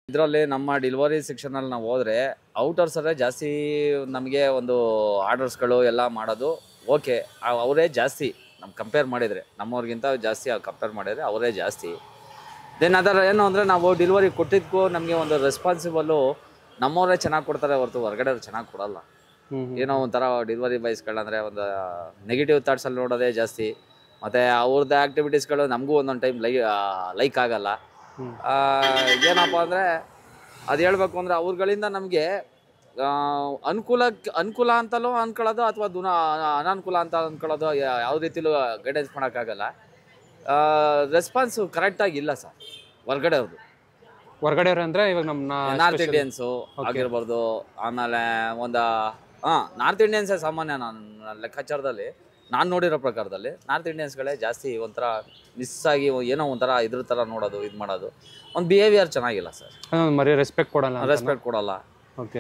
ಇದರಲ್ಲಿ ನಮ್ಮ ಡೆಲಿವರಿ ಸೆಕ್ಷನಲ್ಲಿ ನಾವು ಹೋದರೆ ಔಟರ್ಸರೇ ಜಾಸ್ತಿ ನಮಗೆ ಒಂದು ಆರ್ಡರ್ಸ್ಗಳು ಎಲ್ಲ ಮಾಡೋದು ಓಕೆ ಅವರೇ ಜಾಸ್ತಿ ನಮ್ಮ ಕಂಪೇರ್ ಮಾಡಿದರೆ ನಮ್ಮವ್ರಿಗಿಂತ ಜಾಸ್ತಿ ಕಂಪೇರ್ ಮಾಡಿದರೆ ಅವರೇ ಜಾಸ್ತಿ ದೆನ್ ಅದರ ಏನು ಅಂದರೆ ನಾವು ಡೆಲಿವರಿ ಕೊಟ್ಟಿದ್ದಕ್ಕೂ ನಮಗೆ ಒಂದು ರೆಸ್ಪಾನ್ಸಿಬಲ್ಲು ನಮ್ಮವರೇ ಚೆನ್ನಾಗಿ ಕೊಡ್ತಾರೆ ಹೊರತು ಹೊರಗಡೆ ಚೆನ್ನಾಗಿ ಕೊಡಲ್ಲ ಏನೋ ಒಂಥರ ಡೆಲಿವರಿ ಬಾಯ್ಸ್ಗಳಂದರೆ ಒಂದು ನೆಗೆಟಿವ್ ಥಾಟ್ಸಲ್ಲಿ ನೋಡೋದೇ ಜಾಸ್ತಿ ಮತ್ತು ಅವ್ರದ್ದು ಆ್ಯಕ್ಟಿವಿಟೀಸ್ಗಳು ನಮಗೂ ಒಂದೊಂದು ಟೈಮ್ ಲೈ ಲೈಕ್ ಆಗಲ್ಲ ಹ್ಮ್. ಆ, ಏನಪ್ಪ ಅಂದರೆ ಅದು ಹೇಳ್ಬೇಕು ಅಂದರೆ ಅವ್ರುಗಳಿಂದ ನಮಗೆ ಅನುಕೂಲ ಅನುಕೂಲ ಅಂತಲೂ ಅನ್ಕೊಳ್ಳೋದು ಅಥವಾ ದುನ ಅನಾನುಕೂಲ ಅಂತ ಅನ್ಕೊಳ್ಳೋದು ಯಾ- ಯಾವ ರೀತಿಲೂ ಗೈಡೆನ್ಸ್ ಮಾಡೋಕ್ಕಾಗಲ್ಲ ರೆಸ್ಪಾನ್ಸು ಕರೆಕ್ಟಾಗಿ ಇಲ್ಲ ಸರ್ ಹೊರ್ಗಡೆ ಅವ್ರದ್ದು ಹೊರಗಡೆ ಅಂದ್ರೆ ಇವಾಗ ನಮ್ಮ ನಾರ್ತ್ ಇಂಡಿಯನ್ಸು ಆಗಿರ್ಬಾರ್ದು ಆಮೇಲೆ ಒಂದು ಹಾಂ ನಾರ್ತ್ ಇಂಡಿಯನ್ಸೇ ಸಾಮಾನ್ಯ ನಾನು ಲೆಕ್ಕಾಚಾರದಲ್ಲಿ ನಾನು ನೋಡಿರೋ ಪ್ರಕಾರದಲ್ಲಿ ನಾರ್ತ್ ಇಂಡಿಯನ್ಸ್ಗಳೇ ಜಾಸ್ತಿ ಒಂಥರ ಮಿಸ್ ಆಗಿ ಏನೋ ಒಂಥರ ಇದ್ರ ಥರ ನೋಡೋದು ಇದು ಮಾಡೋದು ಒಂದು ಬಿಹೇವಿಯರ್ ಚೆನ್ನಾಗಿಲ್ಲ ಸರ್ ಮರಿ ರೆಸ್ಪೆಕ್ಟ್ ಕೊಡಲ್ಲ ರೆಸ್ಪೆಕ್ಟ್ ಕೊಡಲ್ಲ ಓಕೆ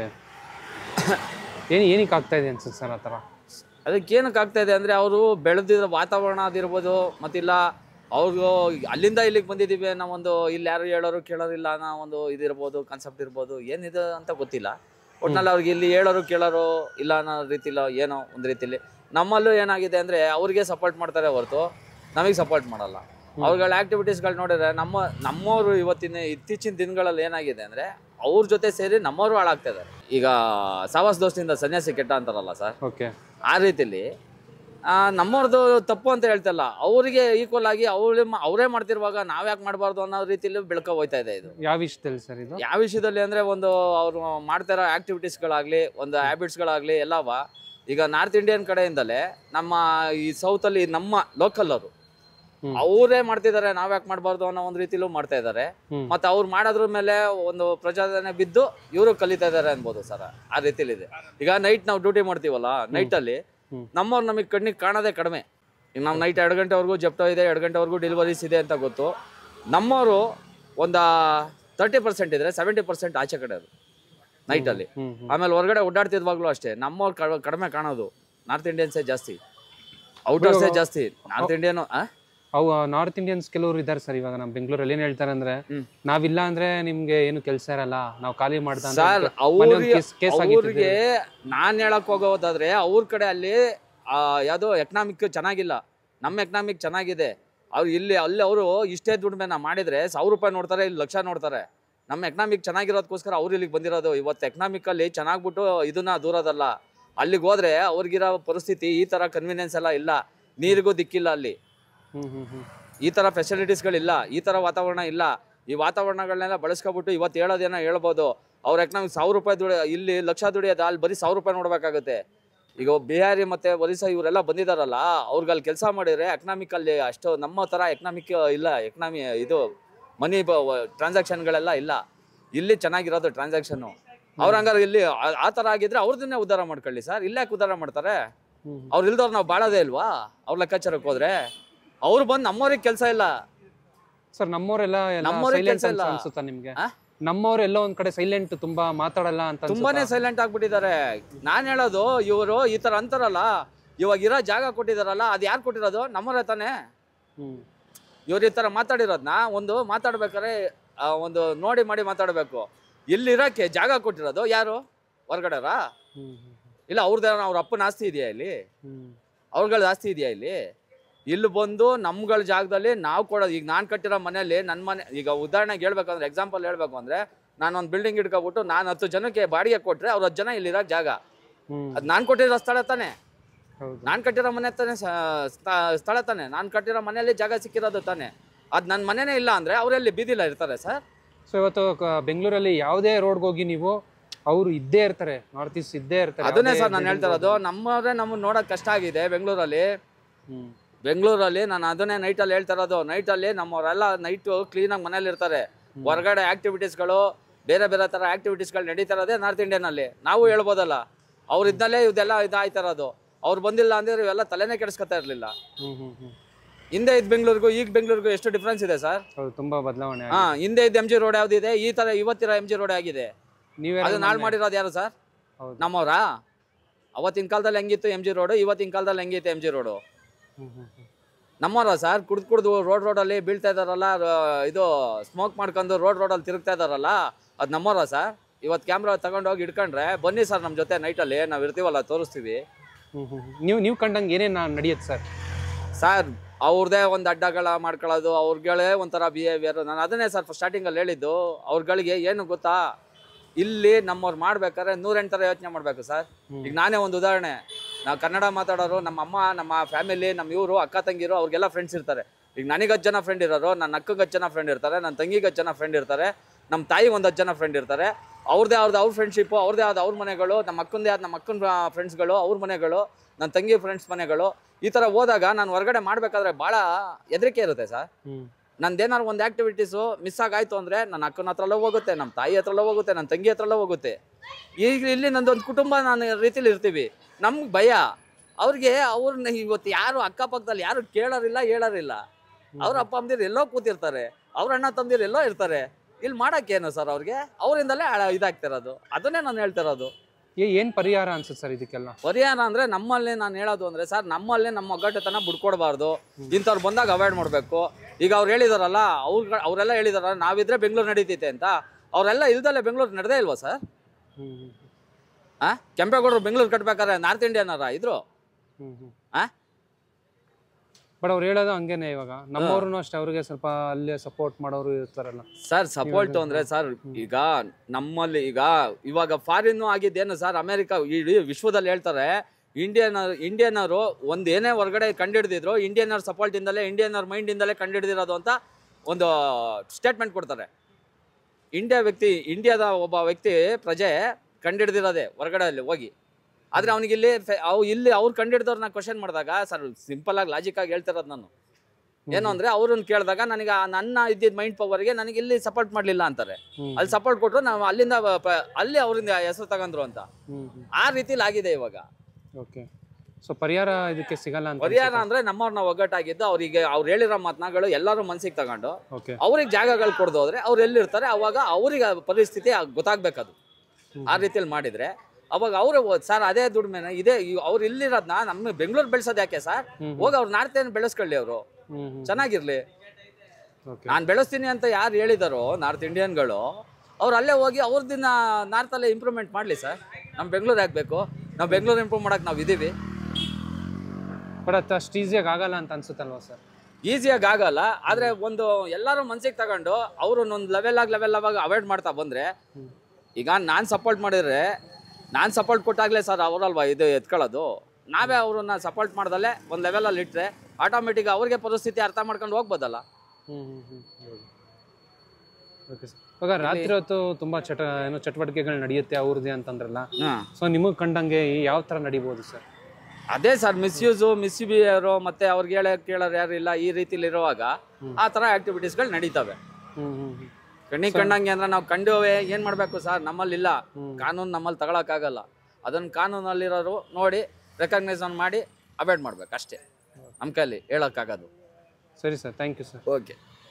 ಏನು ಏನಕ್ಕೆ ಆಗ್ತಾ ಇದೆ ಅನ್ಸುತ್ತೆ ಸರ್ ಆ ಥರ ಅದಕ್ಕೆ ಏನಕ್ಕೆ ಆಗ್ತಾ ಇದೆ ಅಂದರೆ ಅವರು ಬೆಳೆದಿರೋ ವಾತಾವರಣ ಅದಿರ್ಬೋದು ಮತ್ತಿಲ್ಲ ಅವ್ರಿಗೂ ಅಲ್ಲಿಂದ ಇಲ್ಲಿಗೆ ಬಂದಿದ್ದೀವಿ ಅನ್ನೋ ಒಂದು ಇಲ್ಲಿ ಯಾರು ಹೇಳೋರು ಕೇಳೋರಿಲ್ಲ ಅನ್ನೋ ಒಂದು ಇದಿರ್ಬೋದು ಕಾನ್ಸೆಪ್ಟ್ ಇರ್ಬೋದು ಏನಿದೆ ಅಂತ ಗೊತ್ತಿಲ್ಲ ಒಟ್ನಲ್ಲಿ ಅವ್ರಿಗೆ ಇಲ್ಲಿ ಹೇಳೋರು ಕೇಳೋರು ಇಲ್ಲ ಅನ್ನೋ ರೀತಿಲ ಏನೋ ಒಂದು ರೀತಿಲಿ ನಮ್ಮಲ್ಲೂ ಏನಾಗಿದೆ ಅಂದರೆ ಅವ್ರಿಗೆ ಸಪೋರ್ಟ್ ಮಾಡ್ತಾರೆ ಹೊರತು ನಮಗೆ ಸಪೋರ್ಟ್ ಮಾಡಲ್ಲ ಅವ್ರಗಳ ಆ್ಯಕ್ಟಿವಿಟೀಸ್ಗಳು ನೋಡಿದ್ರೆ ನಮ್ಮ ನಮ್ಮವರು ಇವತ್ತಿನ ಇತ್ತೀಚಿನ ದಿನಗಳಲ್ಲಿ ಏನಾಗಿದೆ ಅಂದರೆ ಅವ್ರ ಜೊತೆ ಸೇರಿ ನಮ್ಮವರು ಹಾಳಾಗ್ತಾ ಇದ್ದಾರೆ ಈಗ ಸಾವಾಸ್ ದೋಸ್ತಿಂದ ಸನ್ಯಾಸಿ ಕೆಟ್ಟ ಅಂತಾರಲ್ಲ ಸರ್ ಓಕೆ ಆ ರೀತಿಲಿ ಆ, ನಮ್ಮವ್ರದ್ದು ತಪ್ಪು ಅಂತ ಹೇಳ್ತಲ್ಲ ಅವರಿಗೆ ಈಕ್ವಲ್ ಆಗಿ ಅವ್ರೇ ಅವರೇ ಮಾಡ್ತಿರುವಾಗ ನಾವ್ ಯಾಕೆ ಮಾಡಬಾರ್ದು ಅನ್ನೋ ರೀತಿಲಿ ಬೆಳ್ಕೊ ಹೋಯ್ತಾ ಇದೆ ಇದು ಯಾವ ವಿಷಯದಲ್ಲಿ ಸರ್ ಇದು ಯಾವ ವಿಷಯದಲ್ಲಿ ಅಂದ್ರೆ ಒಂದು ಅವ್ರು ಮಾಡ್ತಿರೋ ಆಕ್ಟಿವಿಟೀಸ್ಗಳಾಗ್ಲಿ ಒಂದು ಹ್ಯಾಬಿಟ್ಸ್ಗಳಾಗ್ಲಿ ಎಲ್ಲವ ಈಗ ನಾರ್ತ್ ಇಂಡಿಯನ್ ಕಡೆಯಿಂದಲೇ ನಮ್ಮ ಈ ಸೌತಲ್ಲಿ ನಮ್ಮ ಲೋಕಲ್ ಅವರು ಹ್ಮ್. ಅವರೇ ಮಾಡ್ತಿದ್ದಾರೆ ನಾವ್ ಯಾಕೆ ಮಾಡಬಾರ್ದು ಅನ್ನೋ ಒಂದು ರೀತಿಲೂ ಮಾಡ್ತಾ ಇದ್ದಾರೆ ಹ್ಮ್. ಮತ್ತೆ ಅವ್ರು ಮಾಡೋದ್ರ ಮೇಲೆ ಒಂದು ಪ್ರಚೋದನೆ ಬಿದ್ದು ಇವರು ಕಲಿತಾ ಇದ್ದಾರೆ ಅನ್ಬೋದು ಸರ್ ಆ ರೀತಿಲಿದೆ ಈಗ ನೈಟ್ ನಾವು ಡ್ಯೂಟಿ ಮಾಡ್ತೀವಲ್ಲ ನೈಟಲ್ಲಿ ಹ್ಮ್. ನಮ್ಮವ್ರು ನಮಗೆ ಕಣ್ಣಿಗೆ ಕಾಣೋದೇ ಕಡಿಮೆ ಈಗ ನಾವು ನೈಟ್ ಎರಡು ಗಂಟೆವರೆಗೂ ಜಪ್ಟೋ ಇದೆ ಎರಡು ಗಂಟೆವರೆಗೂ ಡೆಲಿವರೀಸ್ ಇದೆ ಅಂತ ಗೊತ್ತು ನಮ್ಮವರು ಒಂದು ತರ್ಟಿ ಪರ್ಸೆಂಟ್ ಇದ್ರೆ ಸೆವೆಂಟಿ ಪರ್ಸೆಂಟ್ ಆಚೆ ಕಡೆ ಅದು ನೈಟಲ್ಲಿ ಹ್ಮ್ ಹ್ಮ್ ಆಮೇಲೆ ಹೊರಗಡೆ ಓಡಾಡ್ತಿದ್ವಾಗ್ಲೂ ಅಷ್ಟೇ ನಮ್ಮವ್ರು ಕಡ- ಕಡಿಮೆ ಕಾಣೋದು ನಾರ್ತ್ ಇಂಡಿಯನ್ಸೇ ಜಾಸ್ತಿ ಔಟರ್ಸೇ ಜಾಸ್ತಿ ನಾರ್ತ್ ಇಂಡಿಯನ್ ಅವು ನಾರ್ತ್ ಇಂಡಿಯನ್ಸ್ ಕೆಲವರು ಇದ್ದಾರೆ ಸರ್ ಇವಾಗ ನಮ್ಮ ಬೆಂಗಳೂರಲ್ಲಿ ಏನ್ ಹೇಳ್ತಾರೆ ಅಂದ್ರೆ ಹ್ಮ್. ನಾವಿಲ್ಲ ಅಂದ್ರೆ ನಿಮ್ಗೆ ಏನು ಕೆಲಸ ಇರಲ್ಲ ನಾವು ಖಾಲಿ ಮಾಡ್ದ ಅಂತ ಸರ್ ಒಂದು ಮೊನ್ನೆ ಒಂದು ಅವ್ರಿಗೆ ಕೇಸ್- ಕೇಸ್ ಆಗಿತ್ತು ಅವ್ರಿಗೆ ನಾನ್ ಹೇಳಕ್ ಹೋಗೋದಾದ್ರೆ ಅವ್ರ ಕಡೆ ಅಲ್ಲಿ ಆ, ಯಾವ್ದೋ ಎಕನಾಮಿಕ್ ಚೆನ್ನಾಗಿಲ್ಲ ನಮ್ಮ ಎಕನಾಮಿಕ್ ಚೆನ್ನಾಗಿದೆ ಅವ್ರು ಇಲ್ಲಿ ಅಲ್ಲಿ ಅವರು ಇಷ್ಟೇ ದುಡಿಮೆನ ಮಾಡಿದ್ರೆ ಸಾವಿರ ರೂಪಾಯಿ ನೋಡ್ತಾರೆ ಇಲ್ಲಿ ಲಕ್ಷ ನೋಡ್ತಾರೆ ನಮ್ಮ ಎಕನಾಮಿಕ್ ಚೆನ್ನಾಗಿರೋದಕ್ಕೋಸ್ಕರ ಅವ್ರು ಇಲ್ಲಿಗೆ ಬಂದಿರೋದು ಇವತ್ತು ಎಕನಾಮಿಕಲ್ಲಿ ಚೆನ್ನಾಗ್ಬಿಟ್ಟು ಇದನ್ನ ದೂರದಲ್ಲ ಅಲ್ಲಿಗೆ ಹೋದ್ರೆ ಅವ್ರಿಗಿರೋ ಪರಿಸ್ಥಿತಿ ಈ ತರ ಕನ್ವಿನಿಯನ್ಸ್ ಎಲ್ಲ ಇಲ್ಲ ನೀರಿಗೂ ದಿಕ್ಕಿಲ್ಲ ಅಲ್ಲಿ ಹ್ಮ್ ಹ್ಮ್ ಹ್ಮ್ ಈ ಥರ ಫೆಸಿಲಿಟೀಸ್ಗಳಿಲ್ಲ ಈ ಥರ ವಾತಾವರಣ ಇಲ್ಲ ಈ ವಾತಾವರಣಗಳನ್ನೆಲ್ಲ ಬಳಸ್ಕೊಬಿಟ್ಟು ಇವತ್ತು ಹೇಳೋದೇನೋ ಹೇಳ್ಬೋದು ಅವ್ರ ಎಕನಾಮಿಕ್ ಸಾವಿರ ರೂಪಾಯಿ ದುಡಿ ಇಲ್ಲಿ ಲಕ್ಷ ದುಡಿಯೋದು ಅಲ್ಲಿ ಬರೀ ಸಾವಿರ ರೂಪಾಯಿ ನೋಡ್ಬೇಕಾಗುತ್ತೆ ಈಗ ಬಿಹಾರಿ ಮತ್ತೆ ಒರಿಸ್ಸಾ ಇವರೆಲ್ಲ ಬಂದಿದಾರಲ್ಲ ಅವ್ರಿಗೆ ಅಲ್ಲಿ ಕೆಲಸ ಮಾಡಿದ್ರೆ ಎಕನಾಮಿಕಲ್ಲಿ ಅಷ್ಟು ನಮ್ಮ ಥರ ಎಕನಾಮಿಕ್ ಇಲ್ಲ ಎಕನಾಮಿ ಇದು ಮನಿ ಟ್ರಾನ್ಸಾಕ್ಷನ್ಗಳೆಲ್ಲ ಇಲ್ಲ ಇಲ್ಲಿ ಚೆನ್ನಾಗಿರೋದು ಟ್ರಾನ್ಸಾಕ್ಷನ್ನು ಅವ್ರ ಹಂಗಾರೆ ಇಲ್ಲಿ ಆ- ಆ ಥರ ಆಗಿದ್ರೆ ಅವ್ರದನ್ನೇ ಉದ್ಧಾರ ಮಾಡ್ಕೊಳ್ಳಿ ಸರ್ ಇಲ್ಲೇ ಉದ್ಧಾರ ಮಾಡ್ತಾರೆ ಹ್ಮ್ ಅವ್ರು ಇಲ್ದವ್ರು ನಾವು ಬಾಳೋದೇ ಇಲ್ವಾ ಅವ್ರ ಲೆಕ್ಕಾಚಾರಕ್ಕೆ ಹೋದ್ರೆ ಅವ್ರು ಬಂದು ನಮ್ಮವ್ರಿಗೆ ಕೆಲಸ ಇಲ್ಲ ಸರ್ ನಮ್ಮವರೆಲ್ಲ ನಮ್ಮವ್ರಿಗೆ ಸೈಲೆಂಟ್ ಕೆಲ್ಸ ಇಲ್ಲ. ಅನ್ಸುತ್ತಾ ನಿಮ್ಗೆ ಆ? ನಮ್ಮವ್ರು ಎಲ್ಲೋ ಒಂದ್ ಕಡೆ ಸೈಲೆಂಟ್ ತುಂಬಾ ಮಾತಾಡಲ್ಲ ಅಂತ ತುಂಬಾನೇ ಸೈಲೆಂಟ್ ಆಗ್ಬಿಟ್ಟಿದ್ದಾರೆ ನಾನ್ ಹೇಳೋದು ಇವರು ಈ ತರ ಅಂತಾರಲ್ಲ ಇವಾಗ ಇರೋ ಜಾಗ ಕೊಟ್ಟಿದಾರಲ್ಲ ಅದು ಯಾರು ಕೊಟ್ಟಿರೋದು ನಮ್ಮರೇ ತಾನೇ ಹ್ಮ್ ಇವ್ರು ಈ ತರ ಮಾತಾಡಿರೋದ್ನ ಒಂದು ಮಾತಾಡ್ಬೇಕಾದ್ರೆ ಆ, ಒಂದು ನೋಡಿ ಮಾಡಿ ಮಾತಾಡಬೇಕು ಇಲ್ಲಿರೋಕ್ಕೆ ಜಾಗ ಕೊಟ್ಟಿರೋದು ಯಾರು ಹೊರ್ಗಡೆರಾ ಹ್ಮ್ ಹ್ಮ್ ಇಲ್ಲ ಅವ್ರದ್ದು ಅವ್ರ ಅಪ್ಪನ ಆಸ್ತಿ ಇದೆಯಾ ಇಲ್ಲಿ ಹ್ಮ್ ಅವ್ರಗಳ ಆಸ್ತಿ ಇದೆಯಾ ಇಲ್ಲಿ ಇಲ್ಲಿ ಬಂದು ನಮ್ಗಳ ಜಾಗದಲ್ಲಿ ನಾವು ಕೊಡೋದು ಈಗ ನಾನು ಕಟ್ಟಿರೋ ಮನೆಯಲ್ಲಿ ನನ್ನ ಮನೆ ಈಗ ಉದಾಹರಣೆಗೆ ಹೇಳ್ಬೇಕಂದ್ರೆ ಎಕ್ಸಾಂಪಲ್ ಹೇಳ್ಬೇಕು ಅಂದ್ರೆ ನಾನು ಒಂದು ಬಿಲ್ಡಿಂಗ್ ಇಟ್ಕೊಬಿಟ್ಟು ನಾನು ಹತ್ತು ಜನಕ್ಕೆ ಬಾಡಿಗೆ ಕೊಟ್ರೆ ಅವ್ರ ಹತ್ತು ಜನ ಇಲ್ಲಿರೋ ಜಾಗ ಹ್ಮ್ ಅದು ನಾನು ಕೊಟ್ಟಿರೋ ಸ್ಥಳ ತಾನೆ ಹೌದು ನಾನು ಕಟ್ಟಿರೋ ಮನೆ ತಾನೆ ಸ- ಸ್ಥ- ಸ್ಥಳ ತಾನೆ ನಾನು ಕಟ್ಟಿರೋ ಮನೆಯಲ್ಲಿ ಜಾಗ ಸಿಕ್ಕಿರೋದು ತಾನೆ ಅದು ನನ್ನ ಮನೆನೇ ಇಲ್ಲ ಅಂದ್ರೆ ಅವರೆಲ್ಲಿ ಬೀದಿಲ್ಲ ಇರ್ತಾರೆ ಸರ್ ಸೊ ಇವತ್ತು ಕ- ಬೆಂಗಳೂರಲ್ಲಿ ಯಾವುದೇ ರೋಡ್ಗೆ ಹೋಗಿ ನೀವು ಅವರು ಇದ್ದೇ ಇರ್ತಾರೆ ನಾರ್ತ್ ಈಸ್ಟ್ ಇದ್ದೇ ಇರ್ತಾರೆ ಅದನ್ನೇ ಯಾವುದೇ ಸರ್ ನಾನು building ಹೇಳ್ತಾ ಇರೋದು ನಮ್ಮವರೇ ನಮ್ಮನ್ನ ನೋಡೋಕೆ ಕಷ್ಟ ಆಗಿದೆ ಬೆಂಗಳೂರಲ್ಲಿ ಹ್ಮ್ ಬೆಂಗಳೂರಲ್ಲಿ ನಾನು ಅದನ್ನೇ ನೈಟಲ್ಲಿ ಹೇಳ್ತಾ ಇರೋದು ನೈಟಲ್ಲಿ ನಮ್ಮವರೆಲ್ಲ ನೈಟು ಕ್ಲೀನಾಗಿ ಮನೇಲಿ ಇರ್ತಾರೆ ಹೊರಗಡೆ ಆಕ್ಟಿವಿಟೀಸ್ಗಳು ಬೇರೆ ಬೇರೆ ಥರ ಆಕ್ಟಿವಿಟೀಸ್ಗಳು ನಡೀತಾ ಇರೋದೇ ನಾರ್ತ್ ಇಂಡಿಯನಲ್ಲಿ ನಾವು ಹೇಳ್ಬೋದಲ್ಲ ಅವ್ರು ಇದ್ನಲ್ಲೇ ಇದೆಲ್ಲ ಇದಾಯ್ತಾ ಇರೋದು ಅವ್ರು ಬಂದಿಲ್ಲ ಅಂದ್ರೆ ಇವೆಲ್ಲ ತಲೆನೇ ಕೆಡಿಸ್ಕೊತಾ ಇರಲಿಲ್ಲ ಹ್ಮ್ ಹ್ಮ್ ಹ್ಮ್ ಹಿಂದೆ ಇದ್ದ ಬೆಂಗಳೂರಿಗೂ ಈಗ ಬೆಂಗಳೂರಿಗೂ ಎಷ್ಟು ಡಿಫ್ರೆನ್ಸ್ ಇದೆ ಸರ್ ಹೌದು ತುಂಬಾ ಬದಲಾವಣೆ ಹಾ ಹಿಂದೆ ಇದ್ದ ಎಂ ಜಿ ರೋಡ್ ಯಾವ್ದಿದೆ ಈ ತರ ಇವತ್ತಿರೋ ಎಂ ಜಿ ರೋಡ್ ಆಗಿದೆ ನೀವೇ ಅದು ನಾಳೆ ಮಾಡಿರೋದು ಯಾರು ಸರ್ ಹೌದು. ನಮ್ಮವ್ರಾ ಅವತ್ತಿನ ಕಾಲದಲ್ಲಿ ಹೆಂಗಿತ್ತು ಎಂ ಜಿ ರೋಡು ಇವತ್ತಿನ ಕಾಲದಲ್ಲಿ ಹೆಂಗಿತ್ತು ಎಂ ಜಿ ರೋಡು ಹ್ಮ್ ಹ್ಮ್ ಹ್ಮ್ ನಮ್ಮವ್ರ ಸರ್ ಕುಡ್ದು ಕುಡ್ದು ರೋಡ್ ರೋಡಲ್ಲಿ ಬೀಳ್ತಾ ಇದಾರಲ್ಲ ರ- ಇದು ಸ್ಮೋಕ್ ಮಾಡ್ಕೊಂಡು ರೋಡ್ ರೋಡಲ್ಲಿ ತಿರುಗ್ತಾ ಇದಾರಲ್ಲ ಅದು ನಮ್ಮವ್ರ ಸರ್ ಇವತ್ತು ಕ್ಯಾಮ್ರಾ ತಗೊಂಡೋಗಿ ಇಟ್ಕೊಂಡ್ರೆ ಬನ್ನಿ ಸರ್ ನಮ್ಮ ಜೊತೆ ನೈಟಲ್ಲಿ ನಾವು ಇರ್ತೀವಲ್ಲ ತೋರಿಸ್ತೀವಿ ಹ್ಮ್ ಹ್ಮ್ ಹ್ಮ್. ನೀವು ನೀವು ಕಂಡಂಗೆ ಏನೇನು ನಡೆಯುತ್ತೆ ಸರ್ ಸರ್ ಅವ್ರದ್ದೇ ಒಂದು ಅಡ್ಡಗಳ ಮಾಡ್ಕೊಳ್ಳೋದು ಅವ್ರಗಳೇ ಒಂಥರ ಬಿಹೇವಿಯರ್ ನಾನು ಅದನ್ನೇ ಸರ್ ಸ್ಟಾರ್ಟಿಂಗಲ್ಲಿ ಹೇಳಿದ್ದು ಅವ್ರಗಳಿಗೆ ಏನು ಗೊತ್ತಾ ಇಲ್ಲಿ ನಮ್ಮವ್ರು ಮಾಡ್ಬೇಕಾದ್ರೆ ನೂರೆಂಟು ಥರ ಯೋಚನೆ ಮಾಡಬೇಕು ಸರ್ ಈಗ ನಾನೇ ಒಂದು ಉದಾಹರಣೆ ನಾವು ಕನ್ನಡ ಮಾತಾಡೋರು ನಮ್ಮ ಅಮ್ಮ ನಮ್ಮ ಫ್ಯಾಮಿಲಿ ನಮ್ಮ ಇವರು ಅಕ್ಕ ತಂಗಿರು ಅವ್ರಿಗೆಲ್ಲ ಫ್ರೆಂಡ್ಸ್ ಇರ್ತಾರೆ ಈಗ ನನಗೆ ಹತ್ತು ಜನ ಫ್ರೆಂಡ್ ಇರೋರು ನನ್ನ ಅಕ್ಕಗೆ ಹತ್ತು ಜನ ಫ್ರೆಂಡ್ ಇರ್ತಾರೆ ನನ್ನ ತಂಗಿಗೆ ಹತ್ತು ಜನ ಫ್ರೆಂಡ್ ಇರ್ತಾರೆ ನಮ್ಮ ತಾಯಿ ಒಂದು ಹತ್ತು ಜನ ಫ್ರೆಂಡ್ ಇರ್ತಾರೆ ಅವ್ರದ್ದೇ ಅವ್ರದ್ದು ಅವ್ರ ಫ್ರೆಂಡ್ಶಿಪ್ಪು ಅವ್ರದ್ದೇ ಆದ ಅವ್ರ ಮನೆಗಳು ನಮ್ಮ ಅಕ್ಕಂದೇ ಆದ ನಮ್ಮ ಅಕ್ಕನ ಫ್ರೆಂಡ್ಸ್ಗಳು ಅವ್ರ ಮನೆಗಳು ನನ್ನ ತಂಗಿ ಫ್ರೆಂಡ್ಸ್ ಮನೆಗಳು ಈ ಥರ ಹೋದಾಗ ನಾನು ಹೊರಗಡೆ ಮಾಡಬೇಕಾದ್ರೆ ಭಾಳ ಹೆದರಿಕೆ ಇರುತ್ತೆ ಸರ್ ಹ್ಮ್ ನಂದೇನಾದ್ರು ಒಂದು ಆ್ಯಕ್ಟಿವಿಟೀಸು ಮಿಸ್ ಆಗಾಯ್ತು ಅಂದರೆ ನನ್ನ ಅಕ್ಕನ ಹತ್ರಲ್ಲೂ ಹೋಗುತ್ತೆ ನಮ್ಮ ತಾಯಿ ಹತ್ರಲ್ಲೂ ಹೋಗುತ್ತೆ ನನ್ನ ತಂಗಿ ಹತ್ರಲ್ಲೂ ಹೋಗುತ್ತೆ ಈಗ ಇಲ್ಲಿ ನಂದೊಂದು ಕುಟುಂಬ ನಾನು ರೀತಿಲಿ ಇರ್ತೀವಿ ನಮ್ಗೆ ಭಯ ಅವ್ರಿಗೆ ಅವ್ರನ್ನ ಇವತ್ತು ಯಾರು ಅಕ್ಕಪಕ್ಕದಲ್ಲಿ ಯಾರು ಕೇಳೋರಿಲ್ಲ ಹೇಳೋರಿಲ್ಲ ಅವ್ರ ಅಪ್ಪ ಅಮ್ಮದಿರು ಎಲ್ಲೋ ಕೂತಿರ್ತಾರೆ ಅವ್ರ ಅಣ್ಣ ತಮ್ಮದಿರು ಎಲ್ಲೋ ಇರ್ತಾರೆ ಇಲ್ಲಿ ಮಾಡೋಕ್ಕೇನು ಸರ್ ಅವ್ರಿಗೆ ಅವರಿಂದಲೇ ಇದಾಗ್ತಿರೋದು ಅದನ್ನೇ ನಾನು ಹೇಳ್ತಿರೋದು ಏ ಏನು ಪರಿಹಾರ ಅನ್ಸುತ್ತೆ ಸರ್ ಇದಕ್ಕೆಲ್ಲ ಪರಿಹಾರ ಅಂದ್ರೆ ನಮ್ಮಲ್ಲಿ ನಾನು ಹೇಳೋದು ಅಂದ್ರೆ ಸರ್ ನಮ್ಮಲ್ಲೇ ನಮ್ಮ ಒಗ್ಗಟ್ಟತನ ಬಿಡ್ಕೊಡ್ಬಾರ್ದು ಇಂಥವ್ರು ಬಂದಾಗ ಅವಾಯ್ಡ್ ಮಾಡಬೇಕು ಈಗ ಅವ್ರು ಹೇಳಿದಾರಲ್ಲ ಅವ್ರ ಅವರೆಲ್ಲ ಹೇಳಿದಾರಲ್ಲ ನಾವಿದ್ರೆ ಬೆಂಗಳೂರು ನಡೀತೈತೆ ಅಂತ ಅವರೆಲ್ಲ ಇಲ್ದಲ್ಲೇ ಬೆಂಗಳೂರು ನಡೆದೇ ಇಲ್ವಾ ಸರ್ ಹ್ಮ್ ಹ್ಮ್ ಆ ಕೆಂಪೇಗೌಡರು ಬೆಂಗಳೂರು ಕಟ್ಬೇಕಾದ್ರೆ ನಾರ್ತ್ ಇಂಡಿಯನ್ನರ ಇದ್ರು ಹ್ಮ್ ಹ್ಮ್ ಆ ಬಟ್ ಅವ್ರು ಹೇಳೋದು ಹಂಗೇನೆ ಇವಾಗ ನಮ್ಮವ್ರು ಅಷ್ಟೇ ಅವ್ರಿಗೆ ಸ್ವಲ್ಪ ಅಲ್ಲೇ ಸಪೋರ್ಟ್ ಮಾಡೋರು ಇರ್ತಾರಲ್ಲ ಸರ್ ಸಪೋರ್ಟ್ ಅಂದ್ರೆ ಸರ್ ಈಗ ನಮ್ಮಲ್ಲಿ ಈಗ ಇವಾಗ ಫಾರಿನ್ ಆಗಿದ್ದೇನು ಸರ್ ಅಮೆರಿಕ ಇಡೀ ವಿಶ್ವದಲ್ಲಿ ಹೇಳ್ತಾರೆ ಇಂಡಿಯನ್ ಇಂಡಿಯನ್ನರು ಒಂದು ಏನೇ ಹೊರಗಡೆ ಕಂಡಿಡ್ದಿದ್ರು ಇಂಡಿಯನ್ನರ್ ಸಪೋರ್ಟ್ ಇಂದಲೇ ಇಂಡಿಯನ್ನರ್ ಮೈಂಡ್ ಇಂದಲೇ ಕಂಡಿಡ್ದಿರೋದು ಅಂತ ಒಂದು ಸ್ಟೇಟ್ಮೆಂಟ್ ಕೊಡ್ತಾರೆ ಇಂಡಿಯಾ ವ್ಯಕ್ತಿ ಇಂಡಿಯಾದ ಒಬ್ಬ ವ್ಯಕ್ತಿ ಪ್ರಜೆ ಕಂಡಿಡ್ದಿರೋದೆ ಹೊರಗಡೆ ಅಲ್ಲಿ ಹೋಗಿ ಆದ್ರೆ ಅವನಿಗೆ ಇಲ್ಲಿ ಫೆ- ಅವ್ ಇಲ್ಲಿ ಅವ್ರು ಕಂಡಿಡ್ದವ್ರನ್ನ ಕ್ವಶನ್ ಮಾಡಿದಾಗ ಸರ್ ಸಿಂಪಲ್ ಆಗಿ ಲಾಜಿಕ್ ಆಗಿ ಹೇಳ್ತಿರೋದು ನಾನು ಏನು ಅಂದ್ರೆ ಅವ್ರನ್ನ ಕೇಳಿದಾಗ ನನಗೆ ಆ ನನ್ನ ಇದ್ದಿದ್ದ ಮೈಂಡ್ ಪವರ್ಗೆ ನನಗೆ ಇಲ್ಲಿ ಸಪೋರ್ಟ್ ಮಾಡಲಿಲ್ಲ ಅಂತಾರೆ ಹ್ಮ್ ಅಲ್ಲಿ ಸಪೋರ್ಟ್ ಕೊಟ್ಟರು ನಾವು ಅಲ್ಲಿಂದ ಪ- ಅಲ್ಲಿ ಅವರಿಂದ ಹೆಸರು ತಗೊಂಡ್ರು ಅಂತ ಹ್ಮ್ ಹ್ಮ್ ಆ ರೀತಿಲಿ ಆಗಿದೆ ಇವಾಗ ಓಕೆ ಸೊ ಪರಿಹಾರ ಇದಕ್ಕೆ ಸಿಗಲ್ಲ ಅಂತ ಪರಿಹಾರ ಅಂದ್ರೆ ನಮ್ಮವ್ರನ್ನ ಒಗ್ಗಟ್ಟಾಗಿದ್ದು ಅವರಿಗೆ ಅವ್ರು ಹೇಳಿರೋ ಮಾತನಾಗಳು ಎಲ್ಲರೂ ಮನ್ಸಿಗೆ ತಗೊಂಡು ಓಕೆ ಅವ್ರಿಗೆ ಜಾಗಗಳು ಕೊಡ್ದು ಹೋದ್ರೆ ಅವ್ರು ಎಲ್ಲಿರ್ತಾರೆ ಅವಾಗ ಅವ್ರಿಗೆ ಆ ಪರಿಸ್ಥಿತಿ ಆ- ಗೊತ್ತಾಗ್ಬೇಕದು ಆ ರೀತಿಯಲ್ಲಿ ಮಾಡಿದ್ರೆ ಅವಾಗ ಅವರು ಸರ್ ಅದೇ ದುಡಿಮೆನ ಇದೇ ಅವ್ರು ಇಲ್ಲಿರೋದ್ನ ನಮ್ಮ ಬೆಂಗಳೂರು ಬೆಳೆಸೋದು ಯಾಕೆ ಸರ್ ಹ್ಮ್. ಹೋಗಿ ಅವ್ರು ನಾರ್ತೇನು ಬೆಳೆಸ್ಕೊಳ್ಳಿ ಅವರು ಹ್ಮ್ ಹ್ಮ್ ಚೆನ್ನಾಗಿರ್ಲಿ ಓಕೆ ನಾನು ಬೆಳೆಸ್ತೀನಿ ಅಂತ ಯಾರು ಹೇಳಿದಾರೋ ನಾರ್ತ್ ಇಂಡಿಯನ್ಗಳು ಅವ್ರು ಅಲ್ಲೇ ಹೋಗಿ ಅವ್ರದಿನ ನಾರ್ತಲ್ಲೇ ಇಂಪ್ರೂವ್ಮೆಂಟ್ ಮಾಡಲಿ ಸರ್ ನಮ್ಮ ಬೆಂಗಳೂರು ಆಗಬೇಕು ನಾವು ಬೆಂಗಳೂರು ಇಂಪ್ರೂವ್ ಮಾಡಕ್ಕೆ ನಾವು ಇದ್ದೀವಿ ಬಟ್ ಅದು ಅಷ್ಟು ಈಸಿಯಾಗಿ ಆಗಲ್ಲ ಅಂತ ಅನ್ಸುತ್ತಲ್ವಾ ಸರ್ ಈಸಿಯಾಗಿ ಆಗಲ್ಲ ಆದರೆ ಒಂದು ಎಲ್ಲರೂ ಮನ್ಸಿಗೆ ತಗೊಂಡು ಅವರು ಒಂದು ಲೆವೆಲ್ ಆಗಿ ಲೆವೆಲ್ ಆಗಿ ಅವಾಯ್ಡ್ ಮಾಡ್ತಾ ಬಂದರೆ ಈಗ ನಾನು ಸಪೋರ್ಟ್ ಮಾಡಿದ್ರೆ ನಾನು ಸಪೋರ್ಟ್ ಕೊಟ್ಟಾಗಲೇ ಸರ್ ಅವರಲ್ವಾ ಇದು ಎತ್ಕೊಳ್ಳೋದು ನಾವೇ ಅವ್ರನ್ನ ಸಪೋರ್ಟ್ ಮಾಡ್ದಲ್ಲೇ ಒಂದು ಲೆವೆಲಲ್ಲಿ ಇಟ್ಟರೆ ಆಟೋಮೆಟಿಕ್ ಅವ್ರಿಗೆ ಪರಿಸ್ಥಿತಿ ಅರ್ಥ ಮಾಡ್ಕೊಂಡು ಹೋಗ್ಬೋದಲ್ಲ ಹ್ಮ್ ಹ್ಮ್ ಹ್ಮ್ ಓಕೆ ಸರ್ ಇವಾಗ ರಾತ್ರಿ ಹೊತ್ತು ತುಂಬಾ ಚಟ ಏನೋ ಚಟುವಟಿಕೆಗಳು ನಡೆಯುತ್ತೆ ಅವ್ರದ್ದೇ ಅಂತಂದ್ರಲ್ಲ ಹಾಂ ಸೊ ನಿಮಗೆ ಕಂಡಂಗೆ ಯಾವ ಥರ ನಡಿಬೋದು ಸರ್ ಅದೇ ಸರ್ ಮಿಸ್ಯೂಸು ಮಿಸ್ಬಿಹೇವರು ಮತ್ತೆ ಅವ್ರಿಗೆ ಹೇಳೋ ಕೇಳೋರು ಯಾರು ಇಲ್ಲ ಈ ರೀತಿಲಿ ಇರುವಾಗ ಆ ಥರ ಆಕ್ಟಿವಿಟೀಸ್ಗಳು ನಡೀತವೆ ಹ್ಮ್ ಹ್ಮ್ ಹ್ಮ್ ಕಣ್ಣಿಗೆ ಕಂಡಂಗೆ ಅಂದ್ರೆ ನಾವು ಕಂಡುವೆ ಏನು ಮಾಡಬೇಕು ಸರ್ ನಮ್ಮಲ್ಲಿಲ್ಲ ಹ್ಮ್. ಕಾನೂನು ನಮ್ಮಲ್ಲಿ ತಗೊಳಕ್ಕಾಗಲ್ಲ ಅದನ್ನು ಕಾನೂನಲ್ಲಿರೋರು ನೋಡಿ ರೆಕಗ್ನೈಸನ್ ಮಾಡಿ ಅವಾಯ್ಡ್ ಮಾಡ್ಬೇಕು ಅಷ್ಟೇ ನಮ್ಮ ಕೈಲಿ ಹೇಳೋಕ್ಕಾಗೋದು ಸರಿ sir thank you sir okay